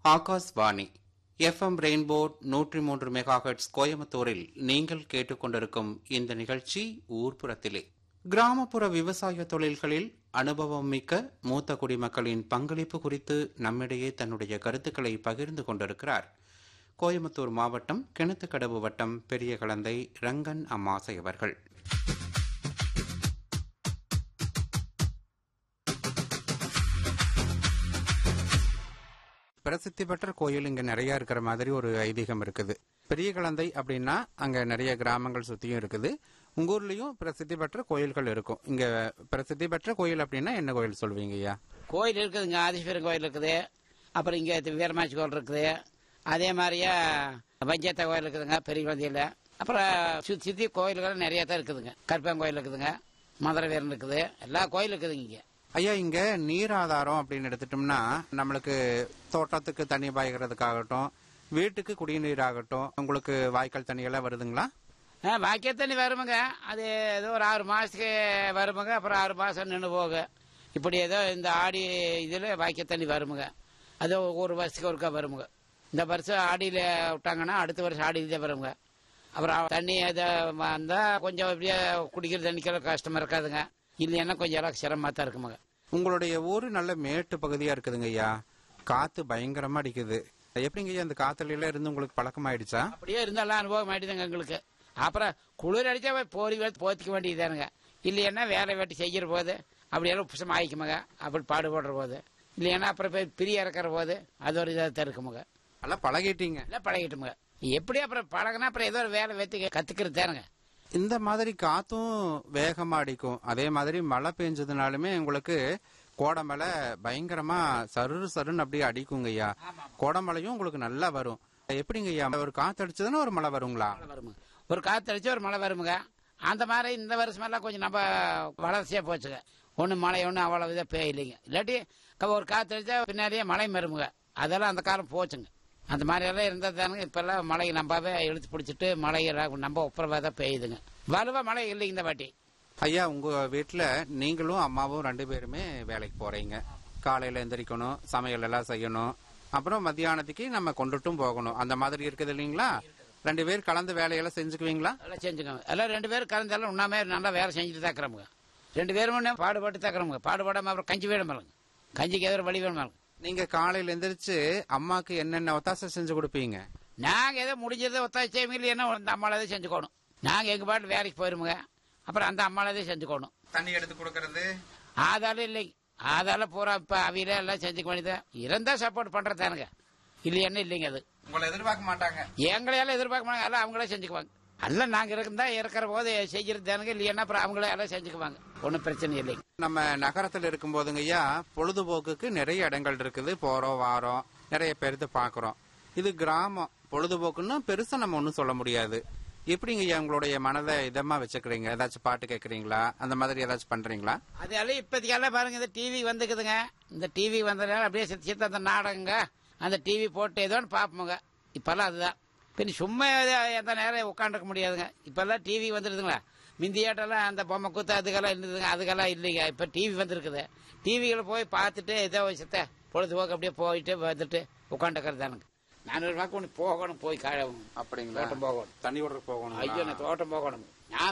Akashvani FM rainbow நூற்றி மூன்று megahertz கோயம்புத்தூரில் நீங்கள் கேட்டுக்கொண்டிருக்கும் இந்த நிகழ்ச்சி ஊர்ப்புறத்திலே கிராமப்புற விவசாய தொழில்களில் அனுபவம் மிக்க மூத்த குடிமக்களின் பங்களிப்பு குறித்து நம்மிடையே தன்னுடைய கருத்துக்களை பகிர்ந்து கொண்டிருக்கிறார் கோயம்புத்தூர் மாவட்டம் கிணத்துக்கடவு வட்டம் பெரிய கலந்தை ரங்கன் அம்மாசை அவர்கள் பிரசித்தி பெற்ற கோயில் இங்க நிறைய இருக்கிற மாதிரி ஒரு ஐதீகம் இருக்குது பெரிய கலந்தை அப்படின்னா அங்க நிறைய கிராமங்கள் சுத்தியும் இருக்குது உங்க ஊர்லயும் பிரசித்தி பெற்ற கோயில்கள் இருக்கும் இங்க பிரசித்தி பெற்ற கோயில் அப்படின்னா என்ன கோயில் சொல்வீங்க ஐயா கோயில் இருக்குதுங்க ஆதீஸ்வரன் கோயில் இருக்குது அப்புறம் இங்கே வீரமாச்சி கோயில் இருக்குது அதே மாதிரியே பஞ்சாயத்த கோயில் இருக்குதுங்க பெரிய குழந்தையில் அப்புறம் சுற்றி சுற்றி கோயில்கள் நிறைய தான் இருக்குதுங்க கருப்பன் கோயில் இருக்குதுங்க மதுரை வீரன் இருக்குது எல்லா கோயிலும் இருக்குதுங்க இங்கே ஐயா இங்க நீர் ஆதாரம் அப்படின்னு எடுத்துட்டோம்னா நம்மளுக்கு தோட்டத்துக்கு தண்ணி பாய்கிறதுக்காகட்டும் வீட்டுக்கு குடிநீர் ஆகட்டும் உங்களுக்கு வாய்க்கால் தண்ணி எல்லாம் வருதுங்களா ஆ வாக்கிய தண்ணி வருமுங்க அது ஏதோ ஒரு ஆறு மாதத்துக்கு வருமுங்க அப்புறம் ஆறு மாதம் நின்று போக இப்படி ஏதோ இந்த ஆடி இதில் வாக்கிய தண்ணி வருமுங்க அது ஒரு வருஷத்துக்கு ஒருக்கா வருமுங்க இந்த வருஷம் ஆடியில் விட்டாங்கன்னா அடுத்த வருஷம் ஆடியிலே வருமுங்க அப்புறம் தண்ணி எதை வந்தால் கொஞ்சம் இப்படியே குடிக்கிற தண்ணிக்கெல்லாம் கஷ்டமாக இருக்காதுங்க இல்லைன்னா கொஞ்சம் எல்லாம் சிரமமாக தான் இருக்குமுங்க உங்களுடைய ஊரு நல்ல மேட்டு பகுதியா இருக்குதுங்க ஐயா காத்து பயங்கரமா அடிக்குது எப்படிங்க ஐயா அந்த காத்துல எல்லாம் இருந்து உங்களுக்கு பழக்கமாயிடுச்சா அப்படியே இருந்தாலும் அனுபவம் ஆயிடுதுங்க எங்களுக்கு அப்புறம் குளிர் அடிச்சா போய் போரி வேலை போத்திக்க வேண்டியதானுங்க இல்லைன்னா வேலை வெட்டி செய்கிற போது அப்படியெல்லாம் உப்புசம் ஆயிக்குமுங்க அப்படி பாடுபடுற போது இல்லைன்னா அப்புறம் போய் பிரிய இறக்குற போது அது ஒரு இதாக தான் இருக்குமுங்க நல்லா பழகிட்டீங்க எல்லாம் பழகிட்டுமுங்க எப்படி அப்புறம் பழகினா அப்புறம் ஏதோ ஒரு வேலை வெத்தி கத்துக்கிறது தானுங்க இந்த மாதிரி காத்தும் வேகமா அடிக்கும் அதே மாதிரி மழை பெஞ்சதுனாலுமே உங்களுக்கு கோடமலை பயங்கரமா சரு சருன்னு அப்படியே அடிக்குங்க ஐயா கோடமலையும் உங்களுக்கு நல்லா வரும் எப்படிங்க ஐயா ஒரு காத்து அடிச்சதுன்னா ஒரு மழை வருங்களா மழை வருமுங்க ஒரு காற்று அடிச்சு ஒரு மழை வருமுங்க அந்த மாதிரி இந்த வருஷமெல்லாம் கொஞ்சம் நம்ம வளர்ச்சியா போச்சுங்க ஒன்றும் மழை ஒன்றும் அவ்வளோ இதாக பெய்யலைங்க இல்லாட்டி க- ஒரு காற்று அடிச்சா பின்னாடியே மழை வருமுங்க அதெல்லாம் அந்த காலம் போச்சுங்க அந்த மாதிரி எல்லாம் இருந்தது தானுங்க இப்பெல்லாம் மழை நம்பாவே இழுத்து பிடிச்சிட்டு மழை எல்லாம் நம்ம ஒப்புறவா தான் பெய்யுதுங்க வலுவா மழை இல்லைங்க இந்த வாட்டி ஐயா உங்க வீட்டுல நீங்களும் அம்மாவும் ரெண்டு பேருமே வேலைக்கு போறீங்க காலையில எந்திரிக்கணும் சமையல் எல்லாம் செய்யணும் அப்புறம் மத்தியானத்துக்கு நம்ம கொண்டுட்டும் போகணும் அந்த மாதிரி இருக்குது இல்லைங்களா ரெண்டு பேர் கலந்து வேலையெல்லாம் செஞ்சுக்குவீங்களா எல்லாம் செஞ்சுக்கோங்க எல்லாம் ரெண்டு பேரும் கலந்தாலும் உண்ணாமே நல்லா வேலை செஞ்சுட்டு தாக்குறோமுங்க ரெண்டு பேரும் ஒண்ணு பாடுபட்டு தாக்குறோமுங்க பாடுபடாம அப்புறம் கஞ்சி வேணும் பாருங்க கஞ்சிக்கு ஏதோ ஒரு வழி வேணும் பாருங்க நீங்க காலையில எந்திரிச்சு அம்மாக்கு என்னென்ன ஒத்தாசை செஞ்சு கொடுப்பீங்க நாங்க ஏதோ முடிஞ்சதை ஒத்தாச்சி இல்லைன்னா அந்த அம்மாலதே செஞ்சுக்கணும் நாங்க எங்க பாட்டு வேலைக்கு போயிருமுங்க அப்புறம் அந்த அம்மாலதே செஞ்சுக்கணும் தண்ணி எடுத்து கொடுக்கறது ஆதாலும் இல்லை ஆதால பூரா இப்ப அவியில எல்லாம் செஞ்சுக்க வேண்டியது இருந்தா சப்போர்ட் பண்றதானுங்க இல்லையானு இல்லைங்க அது உங்களை எதிர்பார்க்க மாட்டாங்க எங்களையெல்லாம் எதிர்பார்க்க மாட்டாங்க எல்லாம் அவங்களே செஞ்சுக்குவாங்க எல்லாம் நாங்க இருந்தா இருக்கிற போது செய்யறது தானுங்க இல்லைன்னா அப்புறம் அவங்களே எல்லாம் செஞ்சுக்குவாங்க ஒன்றும் பிரச்சனை இல்லைங்க நம்ம நகரத்துல இருக்கும் போதுங்க ஐயா பொழுதுபோக்குக்கு நிறைய இடங்கள் இருக்குது போறோம் வாரோம் நிறைய பேர்த்து பாக்குறோம் இது கிராமம் பொழுதுபோக்குன்னு பெருசா நம்ம ஒன்றும் சொல்ல முடியாது எப்படிங்க ஐயா உங்களுடைய மனதை இதமா வச்சுக்கிறீங்க ஏதாச்சும் பாட்டு கேட்கறீங்களா அந்த மாதிரி ஏதாச்சும் பண்றீங்களா அதெல்லாம் இப்போதைக்கெல்லாம் பாருங்க இந்த டிவி வந்துக்குதுங்க இந்த டிவி வந்ததுனால அப்படியே சித்த சித்த அந்த நாடகங்க அந்த டிவி போட்டு ஏதோன்னு பார்ப்போங்க இப்பெல்லாம் அதுதான் பின் சும்மா எத- எந்த நேரம் உட்காந்துருக்க முடியாதுங்க இப்பெல்லாம் டிவி வந்துடுதுங்களா மிந்தியாட்டெல்லாம் அந்த பொம்மை கூத்து அதுக்கெல்லாம் இருந்ததுங்க அதுக்கெல்லாம் இல்லைங்க இப்போ டிவி வந்திருக்குது டிவிகளை போய் பார்த்துட்டு ஏதோ சித்த பொழுதுபோக்கு அப்படியே போயிட்டு வந்துட்டு உட்காந்துக்கிறது தானுங்க நானூறு ரூபாய்க்கு ஒன்று போகணும் போய் காழ அப்படிங்களா தோட்டம் போகணும் தண்ணி விடுற போகணும் ஐயோ நான் தோட்டம் போகணும்